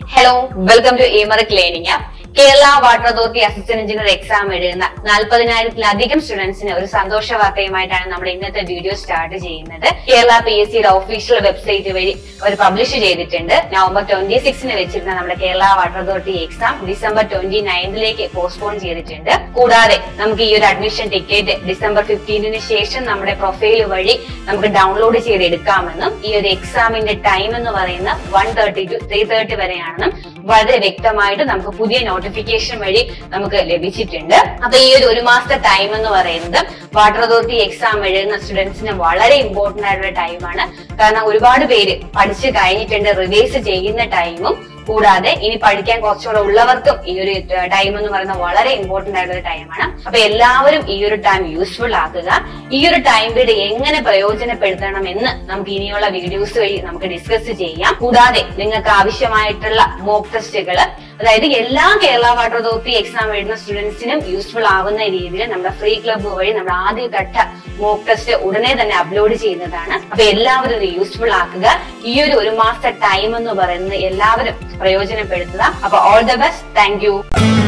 hello welcome to Emeric learning app Kerala water authority assistant engineer exam എഴുതുന്ന നാൽപ്പതിനായിരത്തിലധികം സ്റ്റുഡൻസിന് ഒരു സന്തോഷ വാർത്തയുമായിട്ടാണ് നമ്മൾ ഇന്നത്തെ വീഡിയോ സ്റ്റാർട്ട് ചെയ്യുന്നത് കേരള പി എസ് സിയുടെ ഒഫീഷ്യൽ വെബ്സൈറ്റ് വഴി അവർ പബ്ലിഷ് ചെയ്തിട്ടുണ്ട് നവംബർ ട്വന്റി സിക്സിന് വെച്ചിരുന്ന നമ്മുടെ Kerala water authority exam December twenty നയൻത്തിലേക്ക് പോസ്റ്റ്പോൺ ചെയ്തിട്ടുണ്ട് കൂടാതെ നമുക്ക് ഈ ഒരു അഡ്മിഷൻ ടിക്കറ്റ് ഡിസംബർ ഫിഫ്റ്റീനിന് ശേഷം നമ്മുടെ പ്രൊഫൈൽ വഴി നമുക്ക് ഡൗൺലോഡ് ചെയ്ത് എടുക്കാമെന്നും ഈ ഒരു എക്സാമിന്റെ ടൈം എന്ന് പറയുന്നത് one thirty two three thirty വരെയാണെന്നും വളരെ വ്യക്തമായിട്ട് നമുക്ക് പുതിയ നോട്ടിഫിക്കേഷൻ വഴി നമുക്ക് ലഭിച്ചിട്ടുണ്ട് അപ്പൊ ഈ ഒരു ഒരു മാസത്തെ ടൈം എന്ന് പറയുന്നത് വാട്ടർ അതോറിറ്റി എക്സാം എഴുതുന്ന സ്റ്റുഡൻസിന് വളരെ ഇമ്പോർട്ടന്റ് ആയിട്ടുള്ള ടൈമാണ് കാരണം ഒരുപാട് പേര് പഠിച്ചു കഴിഞ്ഞിട്ടുണ്ട് റിവേഴ്സ് ചെയ്യുന്ന ടൈമും കൂടാതെ ഇനി പഠിക്കാൻ കുറച്ചുകൂടെ ഉള്ളവർക്കും ഈ ഒരു ടൈം എന്ന് പറയുന്നത് വളരെ ഇമ്പോർട്ടന്റ് ആയിട്ടുള്ള ടൈമാണ് അപ്പൊ എല്ലാവരും ഈ ഒരു ടൈം യൂസ്ഫുൾ ആക്കുക ഈ ഒരു ടൈം പീരീഡ് എങ്ങനെ പ്രയോജനപ്പെടുത്തണം എന്ന് നമുക്ക് ഇനിയുള്ള വീഡിയോസ് വഴി നമുക്ക് ഡിസ്കസ് ചെയ്യാം കൂടാതെ നിങ്ങൾക്ക് ആവശ്യമായിട്ടുള്ള മോക്ക് ടെസ്റ്റുകൾ അതായത് എല്ലാ കേരള വാട്ടർ അതോറിറ്റി എക്സാം എഴുതുന്ന സ്റ്റുഡൻസിനും യൂസ്ഫുൾ ആവുന്ന രീതിയിൽ നമ്മുടെ ഫ്രീ ക്ലബ്ബ് വഴി നമ്മുടെ ആദ്യഘട്ട മോക്ക് ടെസ്റ്റ് ഉടനെ തന്നെ അപ്ലോഡ് ചെയ്യുന്നതാണ് അപ്പൊ എല്ലാവരും ഇത് യൂസ്ഫുൾ ആക്കുക ഈ ഒരു ഒരു മാസത്തെ ടൈം എന്ന് പറയുന്നത് എല്ലാവരും പ്രയോജനപ്പെടുത്തുക അപ്പൊ all the best thank U